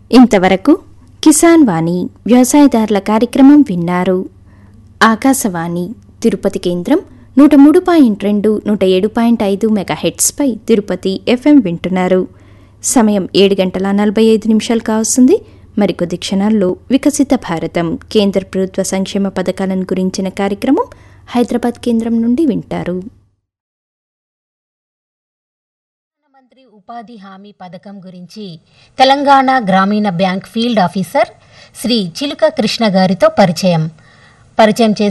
ఇంతవరకు కిసాన్ వాణి వ్యవసాయదారుల కార్యక్రమం విన్నారు ఆకాశవాణి తిరుపతి కేంద్రం నూట మూడు పాయింట్ రెండు నూట ఏడు పాయింట్ ఐదు మెగాహెట్స్పై తిరుపతి ఎఫ్ఎం వింటున్నారు సమయం ఏడు గంటల నలభై ఐదు నిమిషాలు కావస్తుంది మరికొద్ది క్షణాల్లో వికసిత భారతం కేంద్ర ప్రభుత్వ సంక్షేమ పథకాలను గురించిన కార్యక్రమం హైదరాబాద్ కేంద్రం నుండి వింటారు ప్రధానమంత్రి ఉపాధి హామీ పథకం గురించి తెలంగాణ గ్రామీణ బ్యాంక్ ఫీల్డ్ ఆఫీసర్ శ్రీ చిలుక కృష్ణ గారితో పరిచయం పరిచయం చేసి